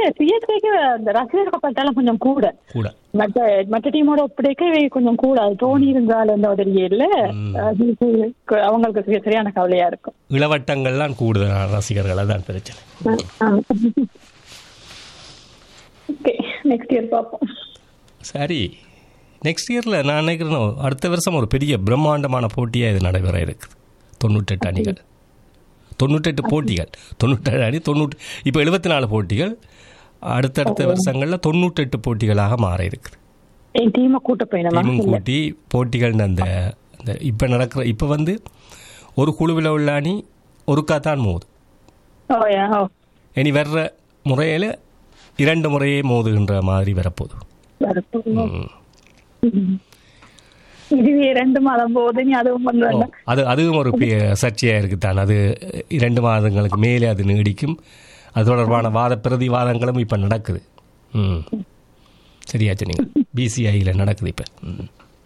இல்ல சிஎஸ்கேக்கு அந்த ரசிகர்கள் பட்டாலும் கொஞ்சம் கூட கூட மற்ற மற்ற டீமோட ஒப்படைக்க இவை கொஞ்சம் கூட அது தோனி இருந்தால் எந்த உதவி இல்ல அதுக்கு அவங்களுக்கு சரி- சரியான கவலையா இருக்கும் இளவட்டங்கள்லாம் கூடுதலான ரசிகர்கள் அதான் பிரச்சனை ஓகே நெக்ஸ்ட் இயர் பார்ப்போம் சரி நெக்ஸ்ட் இயரில் நான் நினைக்கிறேன் அடுத்த வருஷம் ஒரு பெரிய பிரம்மாண்டமான போட்டியாக இது நடைபெற இருக்குது தொண்ணூற்றெட்டு அணிகள் தொண்ணூற்றெட்டு போட்டிகள் தொண்ணூற்றேழு அணி தொண்ணூற்றி இப்போ எழுபத்தி நாலு போட்டிகள் அடுத்தடுத்த வருஷங்களில் தொண்ணூற்றெட்டு போட்டிகளாக மாற இருக்குது என் டீமை கூட்ட போயினமா டீமும் கூட்டி போட்டிகள் அந்த அந்த இப்போ நடக்கிற இப்போ வந்து ஒரு குழுவில் உள்ள அணி ஒருக்கா தான் மோது ஓயா ஓ இனி வர்ற முறையில் இரண்டு முறையே மோதுகின்ற மாதிரி வரப்போகுது வரப்போகுது. ம். ம். இதுவே ரெண்டு மாதம் போகுது நீ அதுவும் வந்து ஓ, வேண்டாம். அது அதுவும் ஒரு பெரிய சர்ச்சையாக இருக்குத்தான் அது இரண்டு மாதங்களுக்கு மேலே அது நீடிக்கும் அது தொடர்பான வாத பிரதிவாதங்களும் இப்போ நடக்குது ம் சரியாச்சு நீங்கள் பிசிஐயில் நடக்குது இப்போ ம்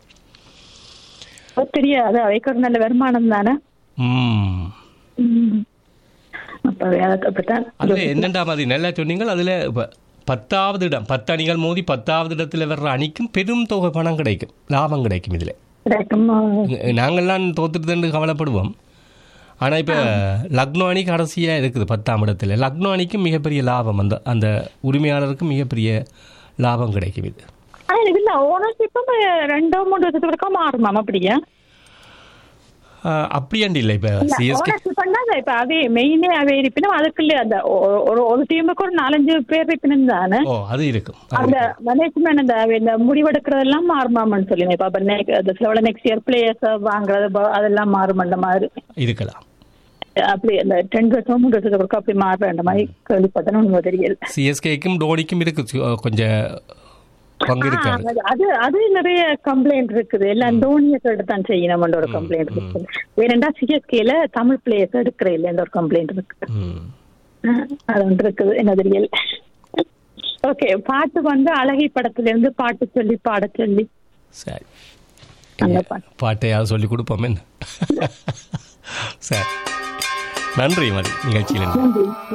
அது தெரியாது அவைக்கு ஒரு நல்ல வருமானம் தானே ம் ம். அப்ப அதை அப்படித்தான் அதில் என்னென்றா மாதிரி நல்லா சொன்னீங்கள் அதில் இப்போ பத்தாவது இடம் பத்து அணிகள் மோதி பத்தாவது இடத்துல வர்ற அணிக்கும் பெரும் தொகை பணம் கிடைக்கும் லாபம் கிடைக்கும் இதில் கிடைக்கும். நாங்கள்லாம் தோத்துட்டுதுன்னு கவலைப்படுவோம் ஆனால் இப்போ லக்னோ அணி கடைசியாக இருக்குது பத்தாம் இடத்துல லக்னோ அணிக்கும் மிகப்பெரிய லாபம் அந்த அந்த உரிமையாளருக்கும் மிகப்பெரிய லாபம் கிடைக்கும் இது ஆனா இது இல்ல ஓனர்ஷிப்பும் ரெண்டோ மூணு வருஷத்துக்கு ஒருக்கா மாறுமாம் அப்படியா ஆஹ், அப்படியாண்டி இல்லை இப்போ சிஎஸ்கே ஓனர்ஷிப் பண்ணாத இப்ப அதே மெயினே அவே இருப்பினும் அதுக்குள்ள அந்த ஒ- ஒரு ஒரு டீமுக்கு ஒரு நாலஞ்சு பேர் இருப்பினும் தானே ஓ அது இருக்கும் அது அந்த இருக்கும். மேனேஜ்மெண்ட் அந்த இந்த முடிவெடுக்கிறதெல்லாம் மாறுமாமன்னு சொல்லி இப்ப அப்ப நெக்ஸ்ட் இயர் பிளேயர்ஸ் வாங்குறது ப- அதெல்லாம் மாறும் அந்த மாதிரி இருக்கலாம் அப்படி அந்த டென் வருஷம் மூணு வருஷத்துக்கு ஒருக்கா அப்படி மாறுற அந்த மாதிரி கேள்விப்பட்டேன்னு ஒன்றும் தெரியல சிஎஸ்கேக்கும் டோனிக்கும் இருக்கு சி- கொஞ்சம் பங்கு இருக்காது ஆ, அது அது நிறைய கம்ப்ளைண்ட் இருக்குது எல்லாம் தோனியை தான் செய்யணும்ன்ற ஒரு கம்ப்ளைண்ட் இருக்கு வேறண்டா சிஎஸ்கேல தமிழ் பிளேயர்ஸ் எடுக்கிற இல்ல ஒரு கம்ப்ளைண்ட் இருக்கு ம் ஆ, அது ஒன்று இருக்குது என்ன தெரியல ஓகே பாட்டு வந்து அழகி படத்துல இருந்து பாட்டு சொல்லி பாட சொல்லி சரி அந்த பாட்டு பாட்டையாவது சொல்லி கொடுப்போமே சரி நன்றி மதி நிகழ்ச்சியில் நன்றி